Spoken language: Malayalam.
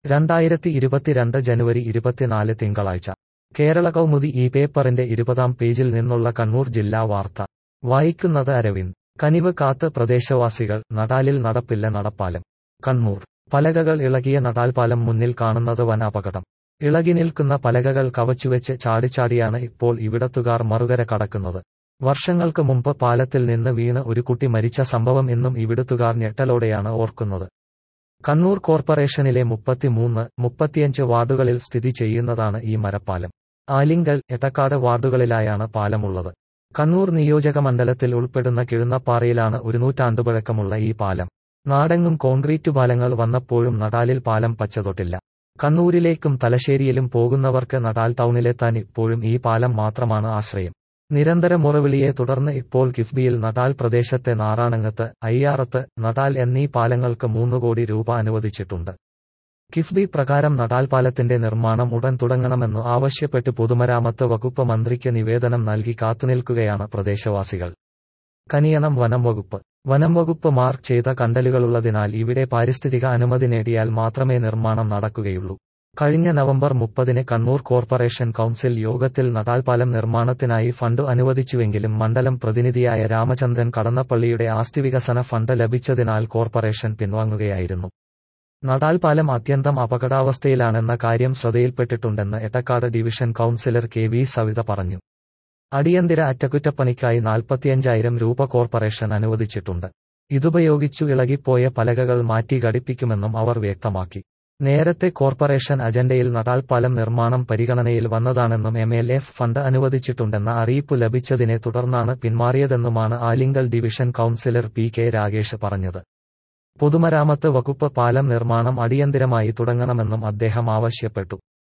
രണ്ടായിരത്തി ഇരുപത്തിരണ്ട് ജനുവരി ഇരുപത്തിനാല് തിങ്കളാഴ്ച കേരള കൗമുദി ഈ പേപ്പറിന്റെ ഇരുപതാം പേജിൽ നിന്നുള്ള കണ്ണൂർ ജില്ലാ വാർത്ത വായിക്കുന്നത് അരവിന്ദ് കനിവ് കാത്ത് പ്രദേശവാസികൾ നടാലിൽ നടപ്പില്ല നടപ്പാലം കണ്ണൂർ പലകകൾ ഇളകിയ നടാൽപാലം മുന്നിൽ കാണുന്നത് വൻ അപകടം ഇളകി നിൽക്കുന്ന പലകകൾ കവച്ചുവെച്ച് ചാടിച്ചാടിയാണ് ഇപ്പോൾ ഇവിടത്തുകാർ മറുകര കടക്കുന്നത് വർഷങ്ങൾക്ക് മുമ്പ് പാലത്തിൽ നിന്ന് വീണ് ഒരു കുട്ടി മരിച്ച സംഭവം ഇന്നും ഇവിടുത്തുകാർ ഞെട്ടലോടെയാണ് ഓർക്കുന്നത് കണ്ണൂർ കോർപ്പറേഷനിലെ മുപ്പത്തിമൂന്ന് മുപ്പത്തിയഞ്ച് വാർഡുകളിൽ സ്ഥിതി ചെയ്യുന്നതാണ് ഈ മരപ്പാലം ആലിങ്കൽ എട്ടക്കാട് വാർഡുകളിലായാണ് പാലമുള്ളത് കണ്ണൂർ നിയോജക മണ്ഡലത്തിൽ ഉൾപ്പെടുന്ന കിഴുന്നപ്പാറയിലാണ് ഒരു നൂറ്റാണ്ടു പഴക്കമുള്ള ഈ പാലം നാടെങ്ങും കോൺക്രീറ്റ് പാലങ്ങൾ വന്നപ്പോഴും നടാലിൽ പാലം പച്ചതൊട്ടില്ല കണ്ണൂരിലേക്കും തലശ്ശേരിയിലും പോകുന്നവർക്ക് നടാൽ ടൗണിലെത്താൻ ഇപ്പോഴും ഈ പാലം മാത്രമാണ് ആശ്രയം നിരന്തര മുറവിളിയെ തുടർന്ന് ഇപ്പോൾ കിഫ്ബിയിൽ നടാൽ പ്രദേശത്തെ നാറാണങ്ങത്ത് അയ്യാറത്ത് നടാൽ എന്നീ പാലങ്ങൾക്ക് മൂന്ന് കോടി രൂപ അനുവദിച്ചിട്ടുണ്ട് കിഫ്ബി പ്രകാരം നടാൽ പാലത്തിന്റെ നിർമ്മാണം ഉടൻ തുടങ്ങണമെന്ന് ആവശ്യപ്പെട്ട് പൊതുമരാമത്ത് വകുപ്പ് മന്ത്രിക്ക് നിവേദനം നൽകി കാത്തുനിൽക്കുകയാണ് പ്രദേശവാസികൾ കനിയണം വനം വകുപ്പ് വനം വകുപ്പ് മാർക്ക് ചെയ്ത കണ്ടലുകളുള്ളതിനാൽ ഇവിടെ പാരിസ്ഥിതിക അനുമതി നേടിയാൽ മാത്രമേ നിർമ്മാണം നടക്കുകയുള്ളൂ കഴിഞ്ഞ നവംബർ മുപ്പതിന് കണ്ണൂർ കോർപ്പറേഷൻ കൌൺസിൽ യോഗത്തിൽ നടാൽപാലം നിർമ്മാണത്തിനായി ഫണ്ട് അനുവദിച്ചുവെങ്കിലും മണ്ഡലം പ്രതിനിധിയായ രാമചന്ദ്രൻ കടന്നപ്പള്ളിയുടെ ആസ്തി വികസന ഫണ്ട് ലഭിച്ചതിനാൽ കോർപ്പറേഷൻ പിൻവാങ്ങുകയായിരുന്നു നടാൽപാലം അത്യന്തം അപകടാവസ്ഥയിലാണെന്ന കാര്യം ശ്രദ്ധയിൽപ്പെട്ടിട്ടുണ്ടെന്ന് Ettakkad division councillor K V Savitha പറഞ്ഞു അടിയന്തര അറ്റകുറ്റപ്പണിക്കായി നാൽപ്പത്തിയഞ്ചായിരം രൂപ കോർപ്പറേഷൻ അനുവദിച്ചിട്ടുണ്ട് ഇതുപയോഗിച്ചു ഇളകിപ്പോയ പലകകൾ മാറ്റി ഘടിപ്പിക്കുമെന്നും അവർ വ്യക്തമാക്കി നേരത്തെ കോർപ്പറേഷൻ അജണ്ടയിൽ നടാൽപാലം നിർമ്മാണം പരിഗണനയിൽ വന്നതാണെന്നും എം എൽ എഫ് ഫണ്ട് അനുവദിച്ചിട്ടുണ്ടെന്ന അറിയിപ്പ് ലഭിച്ചതിനെ തുടർന്നാണ് പിന്മാറിയതെന്നുമാണ് Alinkal division councillor P K Ragesh പറഞ്ഞത് പൊതുമരാമത്ത് വകുപ്പ് പാലം നിർമ്മാണം അടിയന്തിരമായി തുടങ്ങണമെന്നും അദ്ദേഹം ആവശ്യപ്പെട്ടു